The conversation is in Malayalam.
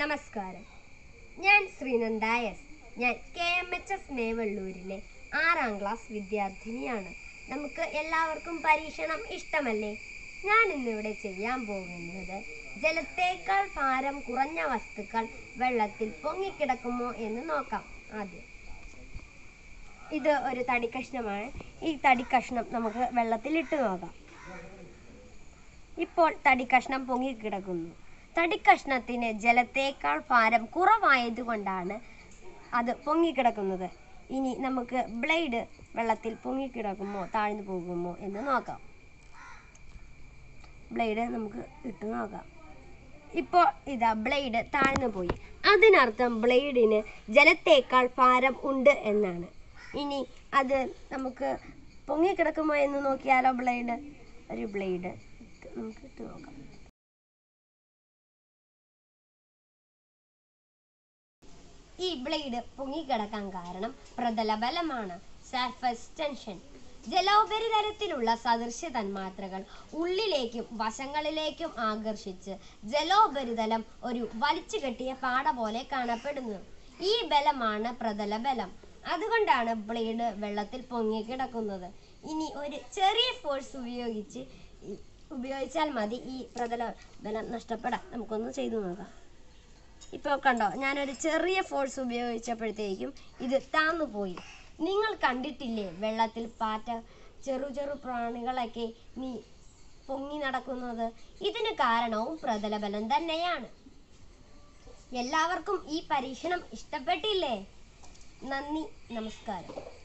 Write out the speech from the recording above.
നമസ്കാരം ഞാൻ ശ്രീനന്ദ എസ് ഞാൻ കെ എം എച്ച് എസ് മേവള്ളൂരിലെ ആറാം ക്ലാസ് വിദ്യാർത്ഥിനിയാണ് നമുക്ക് എല്ലാവർക്കും പരീക്ഷണം ഇഷ്ടമല്ലേ ഞാൻ ഇന്നിവിടെ ചെയ്യാൻ പോകുന്നത് ജലത്തേക്കാൾ ഭാരം കുറഞ്ഞ വസ്തുക്കൾ വെള്ളത്തിൽ പൊങ്ങിക്കിടക്കുമോ എന്ന് നോക്കാം ആദ്യം ഇത് ഒരു തടി കഷ്ണമാണ് ഈ തടി കഷ്ണം നമുക്ക് വെള്ളത്തിൽ ഇട്ട് നോക്കാം ഇപ്പോൾ തടി കഷ്ണം പൊങ്ങിക്കിടക്കുന്നു തടി കഷ്ണത്തിന് ജലത്തേക്കാൾ ഭാരം കുറവായതുകൊണ്ടാണ് അത് പൊങ്ങിക്കിടക്കുന്നത് ഇനി നമുക്ക് ബ്ലേഡ് വെള്ളത്തിൽ പൊങ്ങിക്കിടക്കുമോ താഴ്ന്നു പോകുമോ എന്ന് നോക്കാം ബ്ലേഡ് നമുക്ക് ഇട്ട് നോക്കാം ഇപ്പോൾ ഇതാ ബ്ലേഡ് താഴ്ന്നു പോയി അതിനർത്ഥം ബ്ലേഡിന് ജലത്തേക്കാൾ ഭാരം ഉണ്ട് എന്നാണ് ഇനി അത് നമുക്ക് പൊങ്ങിക്കിടക്കുമോ എന്ന് നോക്കിയാലോ ബ്ലേഡ് ഒരു ബ്ലേഡ് നമുക്ക് ഇട്ട് നോക്കാം ഈ ബ്ലേഡ് പൊങ്ങിക്കിടക്കാൻ കാരണം പ്രതലബലമാണ് സർഫസ് ടെൻഷൻ ജലോപരിതലത്തിലുള്ള സദൃശ്യ തന്മാത്രകൾ ഉള്ളിലേക്കും വശങ്ങളിലേക്കും ആകർഷിച്ച് ജലോപരിതലം ഒരു വലിച്ചു കെട്ടിയ പാട പോലെ കാണപ്പെടുന്നു ഈ ബലമാണ് പ്രതലബലം അതുകൊണ്ടാണ് ബ്ലേഡ് വെള്ളത്തിൽ പൊങ്ങിക്കിടക്കുന്നത് ഇനി ഒരു ചെറിയ ഫോഴ്സ് ഉപയോഗിച്ച് ഈ- ഉപയോഗിച്ചാൽ മതി ഈ പ്രതല ബലം നഷ്ടപ്പെടാൻ നമുക്കൊന്ന് ചെയ്തു നോക്കാം ഇപ്പോൾ കണ്ടോ ഞാനൊരു ചെറിയ ഫോഴ്സ് ഉപയോഗിച്ചപ്പോഴത്തേക്കും ഇത് താന്നു പോയി നിങ്ങൾ കണ്ടിട്ടില്ലേ വെള്ളത്തിൽ പാറ്റ ചെറു ചെറു പ്രാണികളൊക്കെ നീ പൊങ്ങി നടക്കുന്നത് ഇതിന് കാരണവും പ്രതലബലം തന്നെയാണ് എല്ലാവർക്കും ഈ പരീക്ഷണം ഇഷ്ടപ്പെട്ടില്ലേ നന്ദി നമസ്കാരം